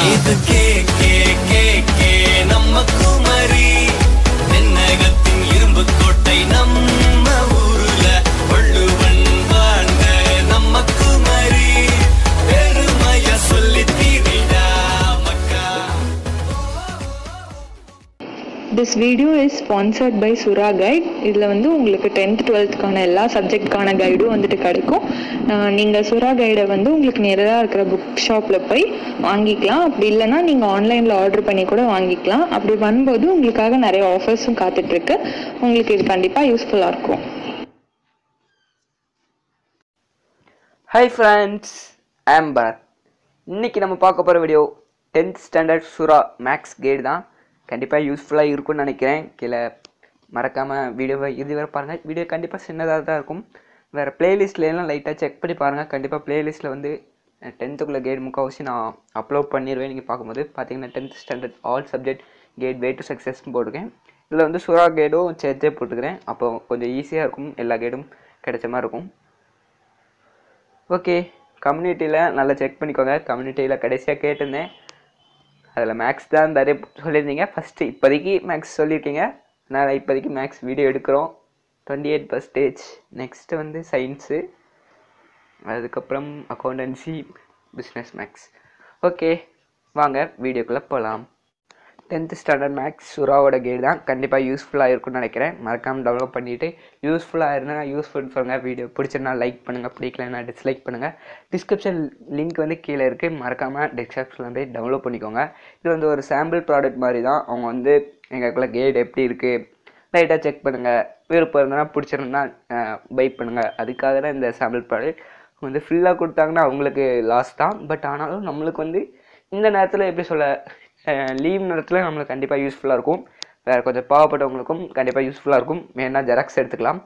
இது K K K K நம்ம குமரி தென்னகத்தின் இரும்பு கோட்டை நம்ம ஊருல வள்ளுவன் வாழ்ந்த நம்ம குமரி பெருமைய சொல்லி தீரிடா மக்கா this video is sponsored by Sura guide இதில் வந்து உங்களுக்கு டென்த் டுவெல்த்துக்கான எல்லா சப்ஜெக்ட்கான கைடும் வந்துட்டு கிடைக்கும் நீங்கள் சுரா கைடை வந்து உங்களுக்கு நேரதாக இருக்கிற புக் ஷாப்பில் போய் வாங்கிக்கலாம் அப்படி இல்லைன்னா நீங்கள் ஆன்லைனில் ஆர்டர் பண்ணி கூட வாங்கிக்கலாம் அப்படி வரும்போது உங்களுக்காக நிறைய ஆஃபர்ஸும் காத்துட்ருக்கு உங்களுக்கு இது கண்டிப்பாக யூஸ்ஃபுல்லாக இருக்கும் ஹாய் ஃப்ரெண்ட்ஸ் ஆம் பரத் இன்னைக்கு நம்ம பார்க்க போகிற video tenth standard Sura maths guide தான் கண்டிப்பாக யூஸ்ஃபுல்லாக இருக்கும்னு நினைக்கிறேன் கீழே மறக்காமல் வீடியோவை இது வரை பாருங்கள் வீடியோ கண்டிப்பாக சின்னதாக தான் இருக்கும் வேறு பிளேலிஸ்ட்லாம் லைட்டாக செக் பண்ணி பாருங்கள் கண்டிப்பாக பிளேலிஸ்ட்டில் வந்து டென்த்துக்குள்ளே கைடு முக்கால்வாசி நான் அப்லோட் பண்ணிடுவேன் நீங்கள் பார்க்கும்போது பார்த்தீங்கன்னா tenth standard all subject guide way to சக்ஸஸ்னு போட்டிருக்கேன் இதில் வந்து சுறா கைடும் சேர்த்தே போட்டுக்கிறேன் அப்போ கொஞ்சம் ஈஸியாக இருக்கும் எல்லா கைடும் கிடைச்ச மாதிரி இருக்கும் ஓகே கம்யூனிட்டியில் நல்லா செக் பண்ணிக்கோங்க கம்யூனிட்டியில் கடைசியாக கேட்டிருந்தேன் அதில் மேக்ஸ் தான் நிறைய சொல்லியிருந்தீங்க ஃபஸ்ட்டு இப்போதைக்கு மேக்ஸ் சொல்லியிருக்கீங்க நான் இப்போதைக்கு மேக்ஸ் வீடியோ எடுக்கிறோம் டுவெண்ட்டி எயிட் பர்சன்டேஜ் நெக்ஸ்ட்டு வந்து சயின்ஸு அதுக்கப்புறம் அக்கௌண்டன்சி பிஸ்னஸ் மேக்ஸ் ஓகே வாங்க வீடியோக்குள்ளே போகலாம் டென்த்து ஸ்டாண்டர்ட் மேக்ஸ் சுறாவோட கைடு தான் கண்டிப்பாக யூஸ்ஃபுல்லாக இருக்கும்னு நினைக்கிறேன் மறக்காமல் டெவலப் பண்ணிவிட்டு யூஸ்ஃபுல்லாக இருந்தால் யூஸ்ஃபுல் சொல்லுங்கள் வீடியோ பிடிச்சிருந்தா லைக் பண்ணுங்கள் பிடிக்கலன்னா டிஸ்லைக் பண்ணுங்கள் டிஸ்கிரிப்ஷன் லிங்க் வந்து கீழே இருக்குது மறக்காமல் டிஸ்கிரிப்ஷனில் போய் டவுன்லோட் பண்ணிக்கோங்க இது வந்து ஒரு சாம்பிள் ப்ராடக்ட் மாதிரி தான் அவங்க வந்து எங்களுக்குள்ள கைடு எப்படி இருக்குது லைட்டாக செக் பண்ணுங்கள் விருப்பம் இருந்தனா பிடிச்சிருந்தா பை பண்ணுங்கள் அதுக்காக தான் இந்த சாம்பிள் ப்ராடக்ட் வந்து ஃப்ரீயாக கொடுத்தாங்கன்னா அவங்களுக்கு லாஸ் தான் பட் ஆனாலும் நம்மளுக்கு வந்து இந்த நேரத்தில் எப்படி சொல்ல லீவ் நேரத்தில் நம்மளுக்கு கண்டிப்பாக யூஸ்ஃபுல்லாக இருக்கும் வேறு கொஞ்சம் பாவப்பட்டவங்களுக்கும் கண்டிப்பாக யூஸ்ஃபுல்லாக இருக்கும் வேணா ஜெராக்ஸ் எடுத்துக்கலாம்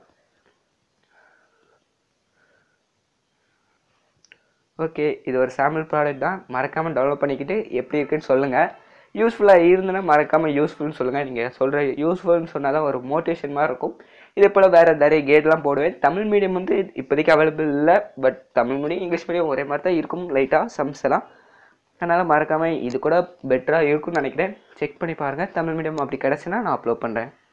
ஓகே இது ஒரு சாம்பிள் ப்ராடக்ட் தான் மறக்காமல் டெவலப் பண்ணிக்கிட்டு எப்படி இருக்குன்னு சொல்லுங்கள் யூஸ்ஃபுல்லாக இருந்ததுன்னா மறக்காமல் யூஸ்ஃபுல்னு சொல்லுங்கள் நீங்கள் சொல்கிற யூஸ்ஃபுல்னு சொன்னால் தான் ஒரு மோட்டிவேஷன் மாதிரி இருக்கும் இதே போல் வேறு நிறைய கேட்லாம் போடுவேன் தமிழ் மீடியம் வந்து இப்போதைக்கு அவைலபிள் இல்லை but Tamil medium English medium ஒரே மாதிரி தான் இருக்கும் லைட்டாக சம்ஸ் எல்லாம் அதனால் மறக்காமல் இது கூட பெட்டராக இருக்கும்னு நினைக்கிறேன் செக் பண்ணி பாருங்கள் தமிழ் மீடியம் அப்படி கிடச்சுன்னா நான் அப்லோட் பண்ணுறேன்